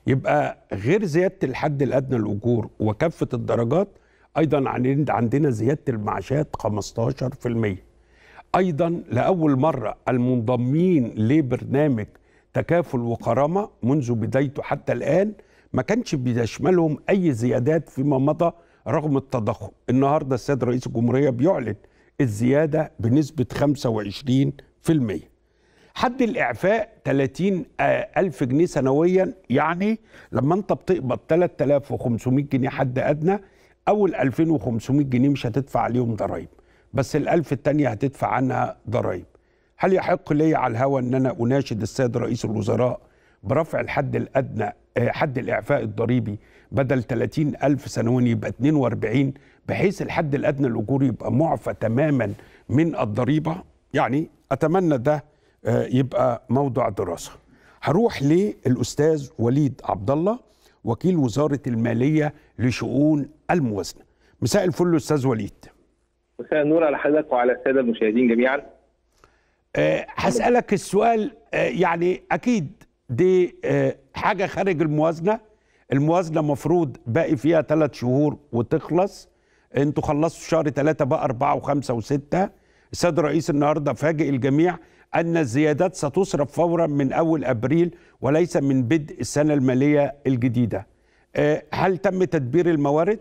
يبقى غير زياده الحد الادنى للاجور وكافه الدرجات ايضا عن- عندنا زياده المعاشات 15% ايضا لاول مره المنضمين لبرنامج تكافل وكرامه منذ بدايته حتى الان ما كانش بيشملهم اي زيادات فيما مضى رغم التضخم النهارده السيد رئيس الجمهوريه بيعلن الزياده بنسبه 25% حد الإعفاء 30 آه، ألف جنيه سنويا يعني لما أنت بتقبض 3500 جنيه حد أدنى أول 2500 جنيه مش هتدفع عليهم ضرائب بس الألف التانية هتدفع عنها ضرائب هل يحق لي على الهوى أن أنا أناشد السيد رئيس الوزراء برفع الحد الأدنى آه، حد الإعفاء الضريبي بدل 30 ألف سنويا يبقى 42 بحيث الحد الأدنى الأجوري يبقى معفى تماما من الضريبة يعني أتمنى ده آه، يبقى موضوع دراسه. هروح للاستاذ وليد عبد الله وكيل وزاره الماليه لشؤون الموازنه. مساء الفل استاذ وليد. مساء النور على حضرتك وعلى الساده المشاهدين جميعا آه، هسالك السؤال آه، يعني اكيد دي آه، حاجه خارج الموازنه الموازنه مفروض باقي فيها ثلاث شهور وتخلص انتوا خلصتوا شهر ثلاثة بقى أربعة وخمسة وستة السيد الرئيس النهاردة فاجئ الجميع أن الزيادات ستصرف فورا من أول أبريل وليس من بدء السنة المالية الجديدة آه، هل تم تدبير الموارد؟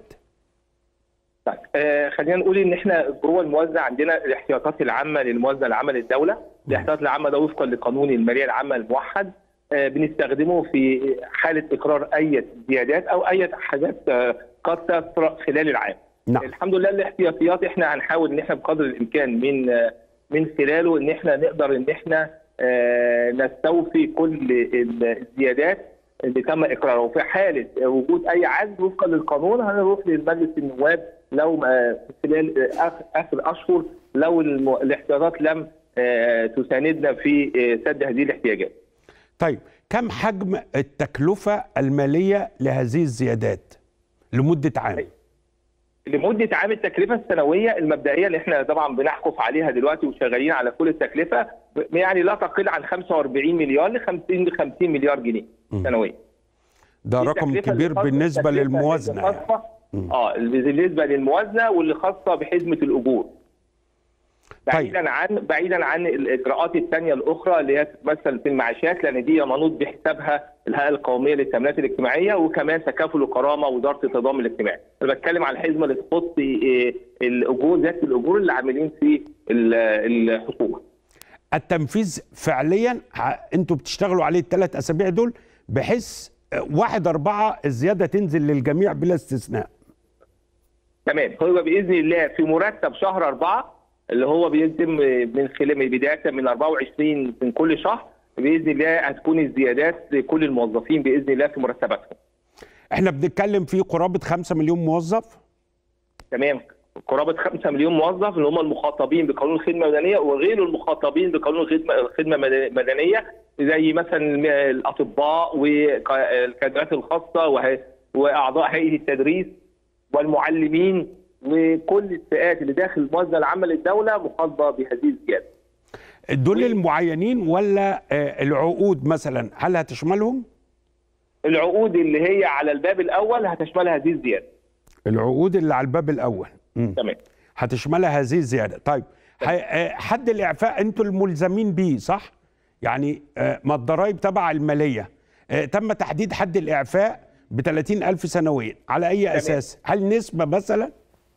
طيب آه خلينا نقول ان احنا جوه الموازنه عندنا الاحتياطات العامه للموازنه العامه للدوله الاحتياطات العامه ده وفقا لقانون الماليه العامه الموحد آه بنستخدمه في حاله اقرار اي زيادات او اي حاجات آه قد تطرا خلال العام نعم الحمد لله الاحتياطيات احنا هنحاول ان احنا بقدر الامكان من آه من خلاله ان احنا نقدر ان احنا آه نستوفي كل الزيادات اللي تم اقرارها وفي حاله وجود اي عجز وفقا للقانون هنروح لمجلس النواب لو ما خلال آخر- اخر اشهر لو الم- الاحتياطات لم آه، تساندنا في آه، سد هذه الاحتياجات. طيب كم حجم التكلفة المالية لهذه الزيادات لمدة عام؟ لمده عام التكلفه السنويه المبدئيه اللي احنا طبعا بنحكف عليها دلوقتي وشغالين على كل التكلفه يعني لا تقل عن 45 مليار ل 50 ل 50 مليار جنيه سنويا. ده دي رقم التكلفة كبير اللي خاصة- بالنسبة التكلفة للموازنة اللي يعني. خاصة اه بالنسبه للموازنه واللي خاصه بحزمه الاجور. بعيدا عن بعيدا عن الاجراءات الثانيه الاخرى اللي هي تتمثل في المعاشات لان دي منوط بحسابها الهيئه القوميه للتامينات الاجتماعيه وكمان تكافل وكرامه وزاره التضامن الاجتماعي. انا بتكلم عن الحزمه اللي تخص آه، الاجور ذات الاجور اللي عاملين في ال- الحكومه. التنفيذ فعليا ه- انتوا بتشتغلوا عليه الثلاث اسابيع دول بحيث آه، واحد أربعة الزيادة تنزل للجميع بلا استثناء تمام هو باذن الله في مرتب شهر أربعة اللي هو بيتم من خلال من بدايه من 24 من كل شهر باذن الله هتكون الزيادات لكل الموظفين باذن الله في مرتباتهم. احنا بنتكلم في قرابة خمسة مليون موظف تمام قرابه 5 مليون موظف اللي هم المخاطبين بقانون الخدمه المدنيه وغير المخاطبين بقانون الخدمه الخدمه المدنيه زي مثلا الم- الاطباء والكادرات الخاصه وه- واعضاء هيئه التدريس والمعلمين وكل الفئات اللي داخل الموازنه العامه للدوله مخاطبه بهذه الزياده. دول المعينين ولا آه، العقود مثلا هل هتشملهم؟ العقود اللي هي على الباب الاول هتشملها هذه الزياده. العقود اللي على الباب الأول مم. تمام. هتشملها هذه الزيادة طيب ح- آه، حد الإعفاء أنتوا الملزمين بيه صح؟ يعني آه، ما الضرائب تبع المالية آه، تم تحديد حد الإعفاء ب 30 ألف سنويا على أي أساس؟ هل نسبة مثلا؟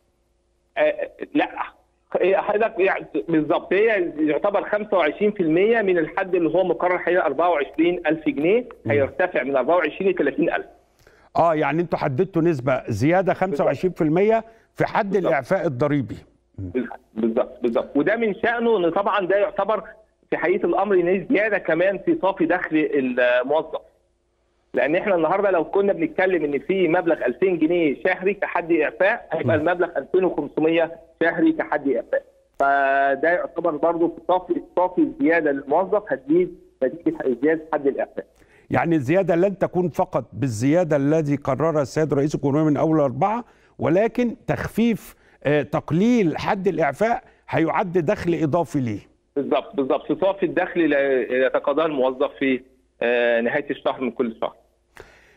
آه لا هي حضرتك يعني بالظبط هي يعتبر 25% من الحد اللي هو مقرر حاليا 24000 جنيه هيرتفع من 24 ل 30000 اه يعني انتوا حددتوا نسبة زيادة 25% في حد الإعفاء الضريبي بالظبط بالظبط وده من شانه ان طبعا ده يعتبر في حقيقه الامر ان زياده كمان في صافي دخل الموظف لان احنا النهارده لو كنا بنتكلم ان في مبلغ 2000 جنيه شهري كحد اعفاء هيبقى المبلغ 2500 شهري كحد اعفاء فده يعتبر برضه في صافي صافي الزياده للموظف هتزيد نتيجه زياده حد الاعفاء يعني الزيادة لن تكون فقط بالزيادة الذي قررها السيد رئيس الجمهورية من أول أربعة ولكن تخفيف آه، تقليل حد الإعفاء هيعد دخل إضافي ليه بالظبط بالظبط في صافي الدخل اللي يتقاضاه الموظف في آه، نهايه الشهر من كل شهر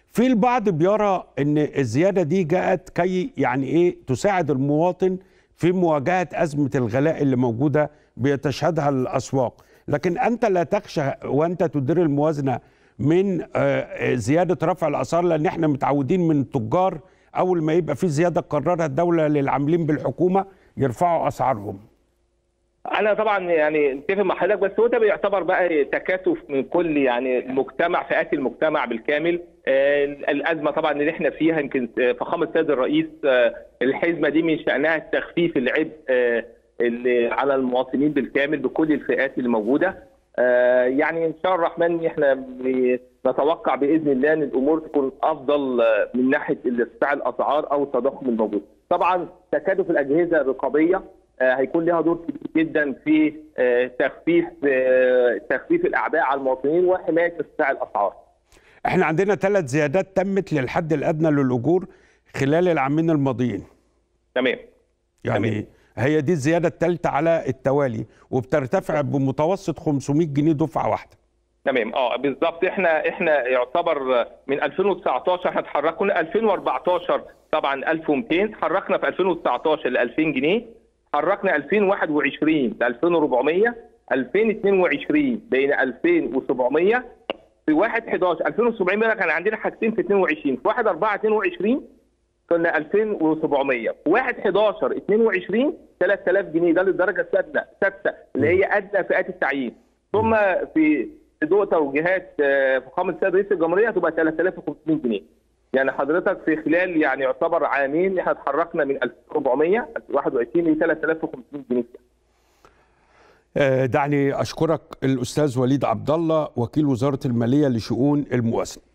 في البعض بيرى ان الزياده دي جاءت كي يعني ايه تساعد المواطن في مواجهه ازمه الغلاء اللي موجوده بيتشهدها الاسواق لكن انت لا تخشى وانت تدير الموازنه من آه، زياده رفع الاسعار لان احنا متعودين من التجار اول ما يبقى في زياده قررها الدوله للعاملين بالحكومه يرفعوا اسعارهم انا طبعا يعني اتفق مع حضرتك بس هو ده بيعتبر بقى تكاتف من كل يعني المجتمع فئات المجتمع بالكامل آه، الازمه طبعا اللي احنا فيها يمكن آه، فخامه السيد الرئيس آه، الحزمه دي من شانها تخفيف العبء آه، اللي على المواطنين بالكامل بكل الفئات اللي موجوده آه، يعني ان شاء الله الرحمن احنا ب- نتوقع باذن الله ان الامور تكون افضل آه، من ناحيه ارتفاع الاسعار او التضخم الموجود. طبعا تكاتف الاجهزه الرقابيه آه، هيكون لها دور كبير جدا في آه، تخفيف آه، تخفيف الاعباء على المواطنين وحمايه ارتفاع الاسعار. احنا عندنا ثلاث زيادات تمت للحد الادنى للاجور خلال العامين الماضيين تمام. يعني تمام. هي دي الزياده الثالثه على التوالي وبترتفع بمتوسط 500 جنيه دفعه واحده تمام اه بالظبط احنا احنا يعتبر من 2019 احنا اتحركنا 2014 طبعا 1200 اتحركنا في 2019 ل 2000 جنيه اتحركنا 2021 ل 2400 2022 بين 2700 في 1 11 2700 بقى كان عندنا حاجتين في 22 في 1 4 22 كنا 2700 في 1 11 22 3000 جنيه ده للدرجه السادسه السادسه اللي هي ادنى فئات التعيين ثم في ضوء توجيهات آه، فخامه السيد رئيس الجمهوريه هتبقى 3500 جنيه يعني حضرتك في خلال يعني يعتبر عامين احنا اتحركنا من 1400 21 ل 3500 جنيه آه، دعني اشكرك الاستاذ وليد عبد الله وكيل وزاره الماليه لشؤون الموازنه